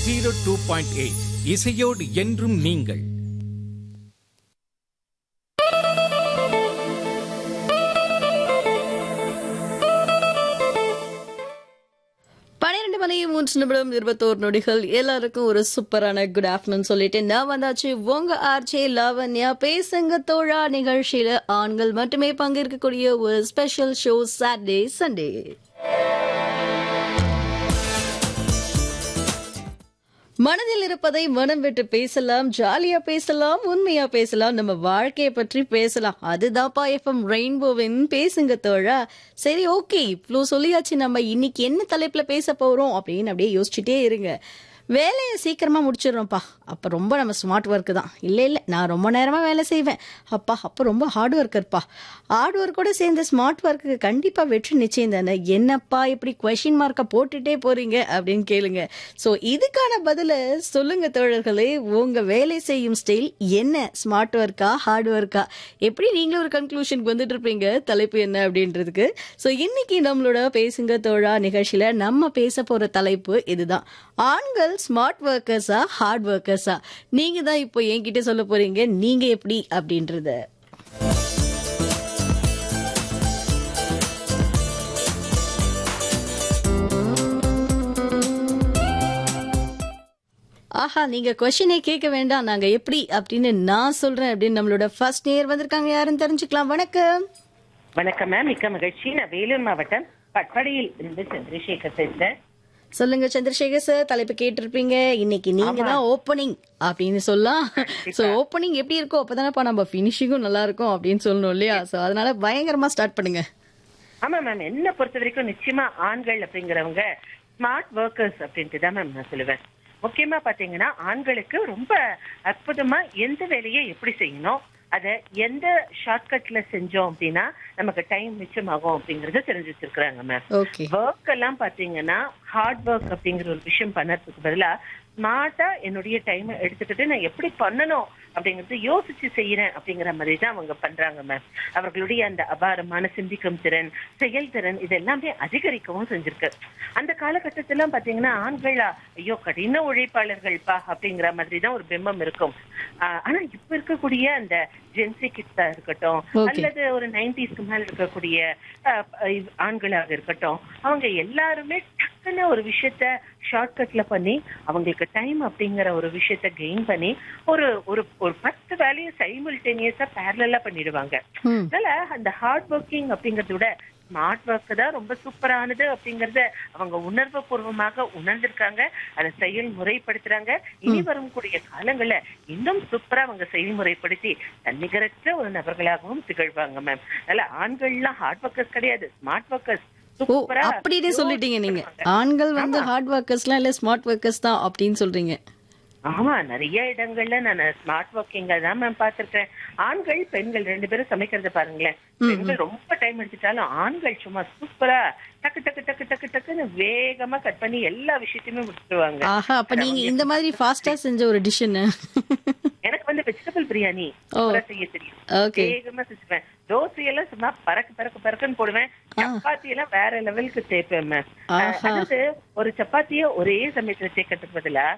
Zero two point eight இசையோடு என்றும் நீங்கள் பன்னிரெண்டு மணி மூன்று நிமிடம் இருபத்தோரு நொடிகள் எல்லாருக்கும் ஒரு சூப்பரான குட் ஆஃப்டர்நூன் சொல்லிட்டு நான் வந்தாச்சு உங்க ஆர்ஜே லாவண்யா பேசுங்க தோழா நிகழ்ச்சியில ஆண்கள் மட்டுமே பங்கேற்கக்கூடிய ஒரு ஸ்பெஷல் ஷோ சாட்டர்டே சண்டே மனதில் இருப்பதை மனம் விட்டு பேசலாம் ஜாலியா பேசலாம் உண்மையா பேசலாம் நம்ம வாழ்க்கையை பற்றி பேசலாம் அதுதான்ப்பா எஃப்எம் ரெயின்போவின் பேசுங்க தோழா சரி ஓகே இவ்வளோ சொல்லியாச்சு நம்ம இன்னைக்கு என்ன தலைப்புல பேச போறோம் அப்படின்னு அப்படியே யோசிச்சுட்டே இருங்க வேலையை சீக்கிரமா முடிச்சிடுறோம்ப்பா அப்போ ரொம்ப நம்ம ஸ்மார்ட் ஒர்க்கு தான் இல்லை இல்லை நான் ரொம்ப நேரமாக வேலை செய்வேன் அப்பா அப்போ ரொம்ப ஹார்ட் ஒர்க்கர்ப்பா ஹார்ட் ஒர்க்கோட சேர்ந்த ஸ்மார்ட் ஒர்க்குக்கு கண்டிப்பாக வெற்றி நிச்சயம் தானே என்னப்பா இப்படி கொஷின் மார்க்கை போட்டுட்டே போறீங்க அப்படின்னு கேளுங்க ஸோ இதுக்கான பதிலை சொல்லுங்க தோழர்களே உங்க வேலை செய்யும் ஸ்டைல் என்ன ஸ்மார்ட் ஒர்க்கா ஹார்ட் ஒர்க்கா எப்படி நீங்களும் ஒரு கன்க்ளூஷனுக்கு வந்துட்டு இருப்பீங்க தலைப்பு என்ன அப்படின்றதுக்கு ஸோ இன்னைக்கு நம்மளோட பேசுங்க தோழா நிகழ்ச்சியில நம்ம பேச போற தலைப்பு இதுதான் ஆண்கள் ஸ்மார்ட் ஒர்க்கர்ஸா ஹார்ட் ஒர்க்கர்ஸா நீங்க தான் இப்போ என்கிட்ட சொல்ல போறீங்க நீங்க எப்படி அப்படின்றத ஆஹா நீங்க கொஸ்டினே கேட்க வேண்டாம் நாங்க எப்படி அப்படின்னு நான் சொல்றேன் அப்படின்னு நம்மளோட ஃபர்ஸ்ட் நேர் வந்திருக்காங்க யாருன்னு தெரிஞ்சுக்கலாம் வணக்கம் வணக்கம் மேம் மிக்க மகிழ்ச்சி நான் வேலூர் மாவட்டம் பட்பாடியில் இருந்து சந்திரசேகர் பேசுறேன் சொல்லுங்க சந்திரசேகர் சார் தலைப்பு கேட்டிருப்பீங்க இன்னைக்கு நீங்க தான் ஓப்பனிங் அப்படின்னு சொல்லலாம் சோ ஓப்பனிங் எப்படி இருக்கோ அப்பதானப்பா நம்ம பினிஷிங்கும் நல்லா இருக்கும் அப்படின்னு சொல்லணும் இல்லையா சோ அதனால பயங்கரமா ஸ்டார்ட் பண்ணுங்க ஆமா மேம் என்ன பொறுத்த வரைக்கும் நிச்சயமா ஆண்கள் அப்படிங்கிறவங்க ஸ்மார்ட் ஒர்க்கர்ஸ் அப்படின்ட்டு தான் மேம் நான் சொல்லுவேன் முக்கியமா பாத்தீங்கன்னா ஆண்களுக்கு ரொம்ப அற்புதமா எந்த வேலையை எப்படி செய்யணும் அத எந்த ஷார்ட்கட்ல செஞ்சோம் அப்படின்னா நமக்கு டைம் மிச்சமாகும் அப்படிங்கறத தெரிஞ்சு வச்சிருக்காங்க மேம் ஓகே ஒர்க் எல்லாம் பாத்தீங்கன்னா ஹார்ட் ஒர்க் அப்படிங்கிற ஒரு விஷயம் பண்ணறதுக்கு பதிலா ஸ்மார்ட்டா என்னுடைய டைமை எடுத்துக்கிட்டு நான் எப்படி பண்ணணும் அப்படிங்கறது யோசிச்சு செய்யறேன் அப்படிங்கிற மாதிரி தான் அவங்க பண்றாங்க மேம் அவர்களுடைய அந்த அபாரமான சிந்திக்கும் திறன் செயல்திறன் இது எல்லாமே அதிகரிக்கவும் செஞ்சிருக்கு அந்த காலகட்டத்துல பாத்தீங்கன்னா ஆண்களா ஐயோ கடின உழைப்பாளர்கள்ப்பா அப்படிங்கிற மாதிரி தான் ஒரு பிம்பம் இருக்கும் ஆஹ் ஆனா இப்ப இருக்கக்கூடிய அந்த ஜென்சி கிட்ஸா இருக்கட்டும் Okay. அல்லது ஒரு நைன்டிஸ்க்கு மேல இருக்கக்கூடிய ஆஹ் இது ஆண்களாக இருக்கட்டும் அவங்க எல்லாருமே டக்குன்னு ஒரு விஷயத்த ஷார்ட்கட்ல பண்ணி அவங்களுக்கு டைம் அப்படிங்கிற ஒரு விஷயத்த கெயின் பண்ணி ஒரு ஒரு ஒரு பத்து வேலையை சைமில்டேனியஸா பேரலா பண்ணிடுவாங்க ம் அதனால அந்த ஹார்ட் ஒர்க்கிங் அப்படிங்கறத விட ஸ்மார்ட் ஒர்க் தான் ரொம்ப சூப்பரானது அப்படிங்கறத அவங்க உணர்வு பூர்வமாக உணர்ந்திருக்காங்க அதை செயல்முறைப்படுத்துறாங்க இனி வரக்கூடிய காலங்கள்ல இன்னும் சூப்பரா அவங்க செயல்முறைப்படுத்தி தன்னிகரற்ற ஒரு நபர்களாகவும் திகழ்வாங்க மேம் அதனால ஆண்கள்லாம் ஹார்ட் ஒர்க்கர்ஸ் கிடையாது ஸ்மார்ட் ஒர்க்கர்ஸ் ஓ அப்படியே சொல்லிட்டீங்க நீங்க ஆண்கள் வந்து ஹார்ட் ஒர்க்கர்ஸ்லாம் இல்ல ஸ்மார்ட் ஒர்க்கர்ஸ் தான் அப்படின்னு சொல்றீங்க ஆமா நிறைய இடங்கள்ல நான் ஸ்மார்ட் ஒர்க்கிங்க தான் மேம் பாத்திருக்கேன் ஆண்கள் பெண்கள் ரெண்டு பேரும் சமைக்கிறத பாருங்களேன் பெண்கள் ரொம்ப டைம் எடுத்துட்டாலும் ஆண்கள் சும்மா சூப்பரா டக்கு டக்கு டக்கு டக்கு டக்குன்னு வேகமா கட் பண்ணி எல்லா விஷயத்தையுமே முடிச்சிருவாங்க ஆஹா அப்ப நீங்க இந்த மாதிரி ஃபாஸ்டா செஞ்ச ஒரு டிஷ் என்ன எனக்கு வந்து வெஜிடபிள் பிரியாணி சூப்பரா செய்ய தெரியும் ஓகே வேகமா செஞ்சுப்பேன் தோசை எல்லாம் சும்மா பறக்கு பறக்கு பறக்குன்னு போடுவேன் சப்பாத்தி எல்லாம் வேற லெவலுக்கு தேய்ப்பேன் மேம் ஆஹா. அதாவது ஒரு சப்பாத்திய ஒரே சமயத்துல தேய்க்கிறதுக்கு பதிலா